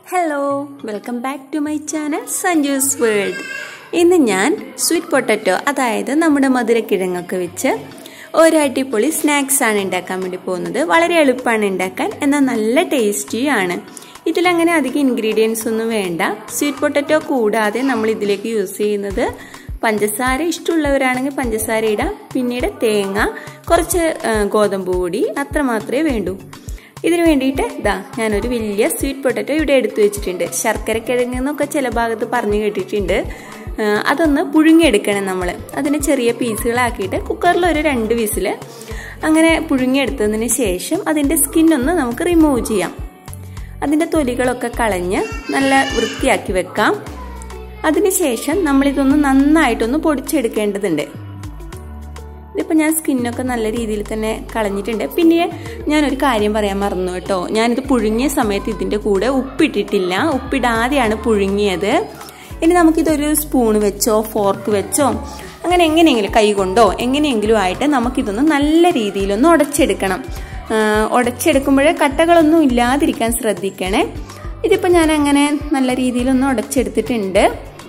hello welcome back to my channel Sanju's world ഇന്ന് ഞാൻ sweet potato അതായത് നമ്മുടെ മധുരക്കിഴങ്ങൊക്കെ വെച്ച് ഒരു അടിപൊളി സ്നാക്സ് ആണ് ഉണ്ടാക്കാൻ വേണ്ടി പോകുന്നത് വളരെ എളുപ്പമാണ് ഉണ്ടാക്കാൻ എന്നാൽ നല്ല ടേസ്റ്റിയാണ് ഇതിലങ്ങനെ അധികം ഇൻഗ്രീഡിയൻസ് ഒന്നും വേണ്ട സ്വീറ്റ് പൊട്ടറ്റോ കൂടാതെ നമ്മൾ ഇതിലേക്ക് യൂസ് ചെയ്യുന്നത് പഞ്ചസാര ഇഷ്ടമുള്ളവരാണെങ്കിൽ പഞ്ചസാര ഇടാം പിന്നീട് തേങ്ങ കുറച്ച് ഗോതമ്പ് പൊടി അത്ര മാത്രമേ വേണ്ടൂ ഇതിനു വേണ്ടിയിട്ട് ഇതാ ഞാനൊരു വലിയ സ്വീറ്റ് പൊട്ടറ്റോ ഇവിടെ എടുത്തു വെച്ചിട്ടുണ്ട് ശർക്കര കിഴങ്ങെന്നൊക്കെ ചില ഭാഗത്ത് പറഞ്ഞു കേട്ടിട്ടുണ്ട് അതൊന്ന് പുഴുങ്ങിയെടുക്കണം നമ്മൾ അതിനെ ചെറിയ പീസുകളാക്കിയിട്ട് കുക്കറിൽ ഒരു രണ്ട് വിസിൽ അങ്ങനെ പുഴുങ്ങിയെടുത്തതിന് ശേഷം അതിൻ്റെ സ്കിന്നൊന്ന് നമുക്ക് റിമൂവ് ചെയ്യാം അതിൻ്റെ തൊലികളൊക്കെ കളഞ്ഞ് നല്ല വൃത്തിയാക്കി വെക്കാം അതിനുശേഷം നമ്മളിതൊന്ന് നന്നായിട്ടൊന്ന് പൊടിച്ചെടുക്കേണ്ടതുണ്ട് ഇതിപ്പോൾ ഞാൻ സ്കിന്നൊക്കെ നല്ല രീതിയിൽ തന്നെ കളഞ്ഞിട്ടുണ്ട് പിന്നെ ഞാനൊരു കാര്യം പറയാൻ മറന്നു കേട്ടോ ഞാനിത് പുഴുങ്ങിയ സമയത്ത് ഇതിൻ്റെ കൂടെ ഉപ്പിട്ടിട്ടില്ല ഉപ്പിടാതെയാണ് പുഴുങ്ങിയത് ഇനി നമുക്കിതൊരു സ്പൂൺ വെച്ചോ ഫോർക്ക് വെച്ചോ അങ്ങനെ എങ്ങനെയെങ്കിലും കൈ കൊണ്ടോ എങ്ങനെയെങ്കിലും ആയിട്ട് നമുക്കിതൊന്ന് നല്ല രീതിയിലൊന്ന് ഉടച്ചെടുക്കണം ഉടച്ചെടുക്കുമ്പോഴേ കട്ടകളൊന്നും ഇല്ലാതിരിക്കാൻ ശ്രദ്ധിക്കണേ ഇതിപ്പോൾ ഞാൻ അങ്ങനെ നല്ല രീതിയിലൊന്ന് ഉടച്ചെടുത്തിട്ടുണ്ട്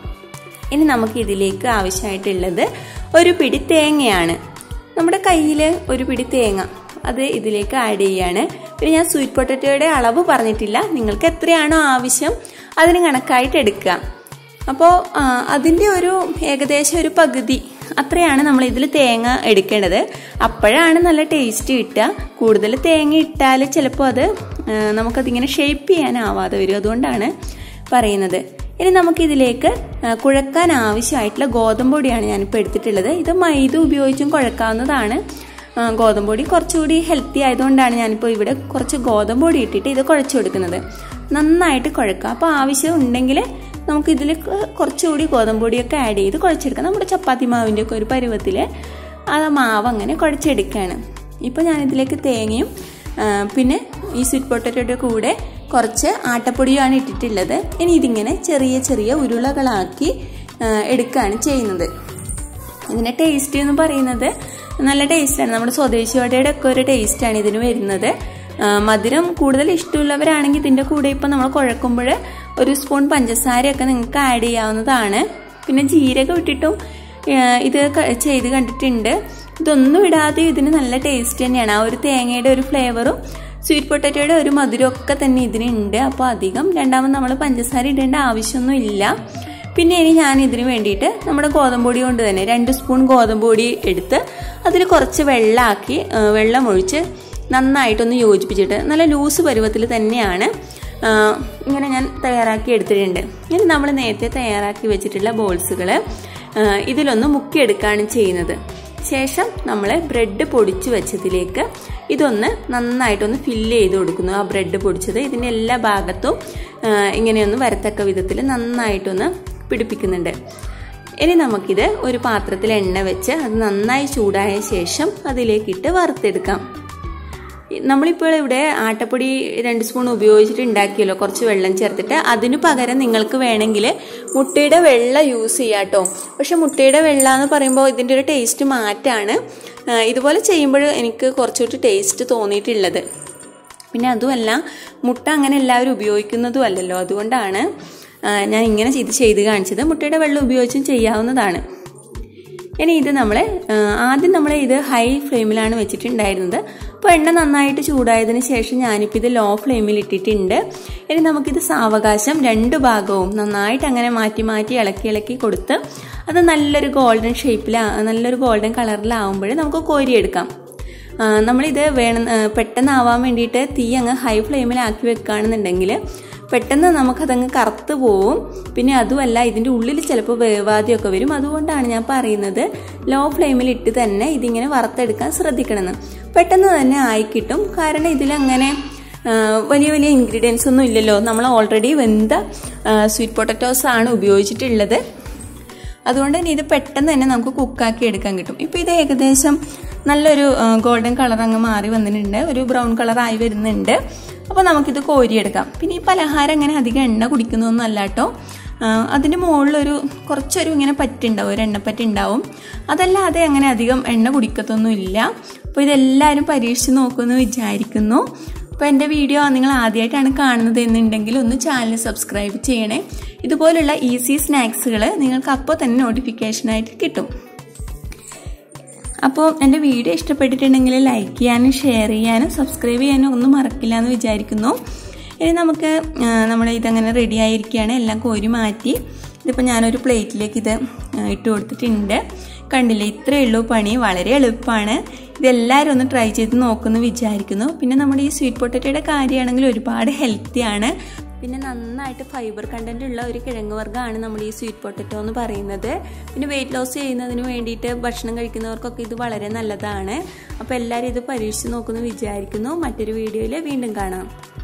ഇനി നമുക്ക് ഇതിലേക്ക് ആവശ്യമായിട്ടുള്ളത് ഒരു പിടി തേങ്ങയാണ് നമ്മുടെ കയ്യിൽ ഒരു പിടി തേങ്ങ അത് ഇതിലേക്ക് ആഡ് ചെയ്യാണ് പിന്നെ ഞാൻ സ്വീറ്റ് പൊട്ടറ്റോയുടെ അളവ് പറഞ്ഞിട്ടില്ല നിങ്ങൾക്ക് എത്രയാണോ ആവശ്യം അതിന് കണക്കായിട്ട് എടുക്കുക അപ്പോൾ അതിൻ്റെ ഒരു ഏകദേശം ഒരു പകുതി അത്രയാണ് നമ്മൾ ഇതിൽ തേങ്ങ എടുക്കേണ്ടത് അപ്പോഴാണ് നല്ല ടേസ്റ്റ് കിട്ടുക കൂടുതൽ തേങ്ങ ഇട്ടാൽ ചിലപ്പോൾ അത് നമുക്കതിങ്ങനെ ഷേപ്പ് ചെയ്യാനാവാതെ വരും അതുകൊണ്ടാണ് പറയുന്നത് ഇനി നമുക്കിതിലേക്ക് കുഴക്കാൻ ആവശ്യമായിട്ടുള്ള ഗോതമ്പ് പൊടിയാണ് ഞാനിപ്പോൾ എടുത്തിട്ടുള്ളത് ഇത് മൈദ ഉപയോഗിച്ചും കുഴക്കാവുന്നതാണ് ഗോതമ്പ് പൊടി കുറച്ചുകൂടി ഹെൽത്തി ആയതുകൊണ്ടാണ് ഞാനിപ്പോൾ ഇവിടെ കുറച്ച് ഗോതമ്പ് പൊടി ഇട്ടിട്ട് ഇത് കുഴച്ചു കൊടുക്കുന്നത് നന്നായിട്ട് കുഴക്കുക അപ്പോൾ ആവശ്യം ഉണ്ടെങ്കിൽ നമുക്ക് ഇതിൽ കുറച്ചുകൂടി ഗോതമ്പ് പൊടിയൊക്കെ ആഡ് ചെയ്ത് കുഴച്ചെടുക്കാം നമ്മുടെ ചപ്പാത്തി മാവിൻ്റെ ഒക്കെ ഒരു പരുവത്തിൽ ആ മാവ് അങ്ങനെ കുഴച്ചെടുക്കുകയാണ് ഇപ്പോൾ ഞാനിതിലേക്ക് തേങ്ങയും പിന്നെ ഈ സ്വീറ്റ് പൊട്ടറ്റോയുടെ കൂടെ കുറച്ച് ആട്ടപ്പൊടിയാണ് ഇട്ടിട്ടുള്ളത് ഇനി ഇതിങ്ങനെ ചെറിയ ചെറിയ ഉരുളകളാക്കി എടുക്കുകയാണ് ചെയ്യുന്നത് ഇതിൻ്റെ ടേസ്റ്റ് എന്ന് പറയുന്നത് നല്ല ടേസ്റ്റാണ് നമ്മുടെ സ്വദേശി വടയുടെ ഒക്കെ ഒരു ടേസ്റ്റാണ് ഇതിന് വരുന്നത് മധുരം കൂടുതൽ ഇഷ്ടമുള്ളവരാണെങ്കിൽ ഇതിൻ്റെ കൂടെ ഇപ്പം നമ്മൾ കുഴക്കുമ്പോൾ ഒരു സ്പൂൺ പഞ്ചസാരയൊക്കെ നിങ്ങൾക്ക് ആഡ് ചെയ്യാവുന്നതാണ് പിന്നെ ജീരകം ഇട്ടിട്ടും ഇത് ചെയ്ത് കണ്ടിട്ടുണ്ട് ഇതൊന്നും ഇടാതെ ഇതിന് നല്ല ടേസ്റ്റ് തന്നെയാണ് ആ ഒരു തേങ്ങയുടെ ഒരു ഫ്ലേവറും സ്വീറ്റ് പൊട്ടാറ്റോയുടെ ഒരു മധുരമൊക്കെ തന്നെ ഇതിനുണ്ട് അപ്പോൾ അധികം രണ്ടാമത് നമ്മൾ പഞ്ചസാര ഇടേണ്ട ആവശ്യമൊന്നും ഇല്ല പിന്നെ ഇനി ഞാൻ ഇതിന് വേണ്ടിയിട്ട് നമ്മുടെ ഗോതമ്പ് പൊടി കൊണ്ട് തന്നെ രണ്ട് സ്പൂൺ ഗോതമ്പ് പൊടി എടുത്ത് അതിൽ കുറച്ച് വെള്ളമാക്കി വെള്ളം ഒഴിച്ച് നന്നായിട്ടൊന്ന് യോജിപ്പിച്ചിട്ട് നല്ല ലൂസ് പരുവത്തിൽ തന്നെയാണ് ഇങ്ങനെ ഞാൻ തയ്യാറാക്കി എടുത്തിട്ടുണ്ട് ഇനി നമ്മൾ നേരത്തെ തയ്യാറാക്കി വെച്ചിട്ടുള്ള ബോൾസുകൾ ഇതിലൊന്ന് മുക്കിയെടുക്കുകയാണ് ചെയ്യുന്നത് ശേഷം നമ്മൾ ബ്രെഡ് പൊടിച്ച് വെച്ചതിലേക്ക് ഇതൊന്ന് നന്നായിട്ടൊന്ന് ഫില്ല് ചെയ്ത് കൊടുക്കുന്നു ആ ബ്രെഡ് പൊടിച്ചത് ഇതിൻ്റെ എല്ലാ ഭാഗത്തും ഇങ്ങനെയൊന്ന് വരത്തക്ക വിധത്തിൽ നന്നായിട്ടൊന്ന് പിടിപ്പിക്കുന്നുണ്ട് ഇനി നമുക്കിത് ഒരു പാത്രത്തിൽ എണ്ണ വെച്ച് അത് നന്നായി ചൂടായ ശേഷം അതിലേക്കിട്ട് വറുത്തെടുക്കാം നമ്മളിപ്പോൾ ഇവിടെ ആട്ടപ്പൊടി രണ്ട് സ്പൂൺ ഉപയോഗിച്ചിട്ട് ഉണ്ടാക്കിയല്ലോ കുറച്ച് വെള്ളം ചേർത്തിട്ട് അതിനു പകരം നിങ്ങൾക്ക് വേണമെങ്കിൽ മുട്ടയുടെ വെള്ള യൂസ് ചെയ്യാം കേട്ടോ പക്ഷെ മുട്ടയുടെ വെള്ള എന്ന് പറയുമ്പോൾ ഇതിൻ്റെ ഒരു ടേസ്റ്റ് മാറ്റാണ് ഇതുപോലെ ചെയ്യുമ്പോൾ എനിക്ക് കുറച്ചുകൂടി ടേസ്റ്റ് തോന്നിയിട്ടുള്ളത് പിന്നെ അതുമല്ല മുട്ട അങ്ങനെ എല്ലാവരും ഉപയോഗിക്കുന്നതും അല്ലല്ലോ അതുകൊണ്ടാണ് ഞാൻ ഇങ്ങനെ ഇത് ചെയ്ത് കാണിച്ചത് മുട്ടയുടെ വെള്ളം ഉപയോഗിച്ചും ചെയ്യാവുന്നതാണ് ഇനി ഇത് നമ്മൾ ആദ്യം നമ്മൾ ഇത് ഹൈ ഫ്ലെയിമിലാണ് വെച്ചിട്ടുണ്ടായിരുന്നത് അപ്പോൾ എണ്ണ നന്നായിട്ട് ചൂടായതിന് ശേഷം ഞാനിപ്പോൾ ഇത് ലോ ഫ്ലെയിമിൽ ഇട്ടിട്ടുണ്ട് ഇനി നമുക്കിത് സാവകാശം രണ്ട് ഭാഗവും നന്നായിട്ട് അങ്ങനെ മാറ്റി മാറ്റി ഇളക്കി ഇളക്കി കൊടുത്ത് അത് നല്ലൊരു ഗോൾഡൻ ഷേപ്പിൽ നല്ലൊരു ഗോൾഡൻ കളറിലാവുമ്പോൾ നമുക്ക് കോരിയെടുക്കാം നമ്മളിത് വേണം പെട്ടെന്നാവാൻ വേണ്ടിയിട്ട് തീ അങ്ങ് ഹൈ ഫ്ലെയിമിലാക്കി വെക്കുകയാണെന്നുണ്ടെങ്കിൽ പെട്ടെന്ന് നമുക്കതങ്ങ് കറുത്ത് പോവും പിന്നെ അതുമല്ല ഇതിൻ്റെ ഉള്ളിൽ ചിലപ്പോൾ വേവാതെയൊക്കെ വരും അതുകൊണ്ടാണ് ഞാൻ പറയുന്നത് ലോ ഫ്ലെയിമിൽ ഇട്ട് തന്നെ ഇതിങ്ങനെ വറുത്തെടുക്കാൻ ശ്രദ്ധിക്കണമെന്ന് പെട്ടെന്ന് തന്നെ ആയിക്കിട്ടും കാരണം ഇതിലങ്ങനെ വലിയ വലിയ ഇൻഗ്രീഡിയൻസ് ഒന്നും ഇല്ലല്ലോ നമ്മൾ ഓൾറെഡി വെന്ത സ്വീറ്റ് പൊട്ടറ്റോസ് ആണ് ഉപയോഗിച്ചിട്ടുള്ളത് അതുകൊണ്ട് തന്നെ ഇത് പെട്ടെന്ന് തന്നെ നമുക്ക് കുക്കാക്കി എടുക്കാൻ കിട്ടും ഇപ്പോൾ ഇത് ഏകദേശം നല്ലൊരു ഗോൾഡൻ കളർ അങ്ങ് മാറി വന്നിട്ടുണ്ട് ഒരു ബ്രൗൺ കളർ ആയി വരുന്നുണ്ട് അപ്പോൾ നമുക്കിത് കോരിയെടുക്കാം പിന്നെ ഈ പലഹാരം അങ്ങനെ അധികം എണ്ണ കുടിക്കുന്നതൊന്നും അല്ല കേട്ടോ അതിൻ്റെ മുകളിലൊരു കുറച്ചൊരു ഇങ്ങനെ പറ്റുണ്ടാവും ഒരു എണ്ണപ്പറ്റ് ഉണ്ടാവും അതല്ലാതെ അങ്ങനെ അധികം എണ്ണ കുടിക്കത്തൊന്നും ഇല്ല അപ്പോൾ ഇതെല്ലാവരും പരീക്ഷിച്ച് നോക്കുമെന്ന് വിചാരിക്കുന്നു അപ്പോൾ എൻ്റെ വീഡിയോ നിങ്ങൾ ആദ്യമായിട്ടാണ് കാണുന്നത് എന്നുണ്ടെങ്കിൽ ഒന്ന് ചാനൽ സബ്സ്ക്രൈബ് ചെയ്യണേ ഇതുപോലുള്ള ഈസി സ്നാക്സുകൾ നിങ്ങൾക്ക് അപ്പോൾ തന്നെ നോട്ടിഫിക്കേഷനായിട്ട് കിട്ടും അപ്പോൾ എൻ്റെ വീഡിയോ ഇഷ്ടപ്പെട്ടിട്ടുണ്ടെങ്കിൽ ലൈക്ക് ചെയ്യാനും ഷെയർ ചെയ്യാനും സബ്സ്ക്രൈബ് ചെയ്യാനും ഒന്നും മറക്കില്ല എന്ന് വിചാരിക്കുന്നു ഇനി നമുക്ക് നമ്മൾ ഇതങ്ങനെ റെഡി ആയിരിക്കുകയാണ് എല്ലാം കോരി മാറ്റി ഇതിപ്പോൾ ഞാനൊരു പ്ലേറ്റിലേക്ക് ഇത് ഇട്ട് കൊടുത്തിട്ടുണ്ട് കണ്ടില്ലേ ഇത്രയേ ഉള്ളൂ പണി വളരെ എളുപ്പമാണ് ഇതെല്ലാവരും ഒന്ന് ട്രൈ ചെയ്ത് നോക്കുമെന്ന് വിചാരിക്കുന്നു പിന്നെ നമ്മുടെ ഈ സ്വീറ്റ് പൊട്ടറ്റോയുടെ കാര്യമാണെങ്കിൽ ഒരുപാട് ഹെൽത്തിയാണ് പിന്നെ നന്നായിട്ട് ഫൈബർ കണ്ടന്റ് ഉള്ള ഒരു കിഴങ്ങ് വർഗ്ഗമാണ് നമ്മൾ ഈ സ്വീറ്റ് പൊട്ടറ്റോ എന്ന് പറയുന്നത് പിന്നെ വെയിറ്റ് ലോസ് ചെയ്യുന്നതിന് വേണ്ടിയിട്ട് ഭക്ഷണം കഴിക്കുന്നവർക്കൊക്കെ ഇത് വളരെ നല്ലതാണ് അപ്പോൾ എല്ലാവരും ഇത് പരീക്ഷിച്ച് നോക്കുമെന്ന് വിചാരിക്കുന്നു മറ്റൊരു വീഡിയോയിൽ വീണ്ടും കാണാം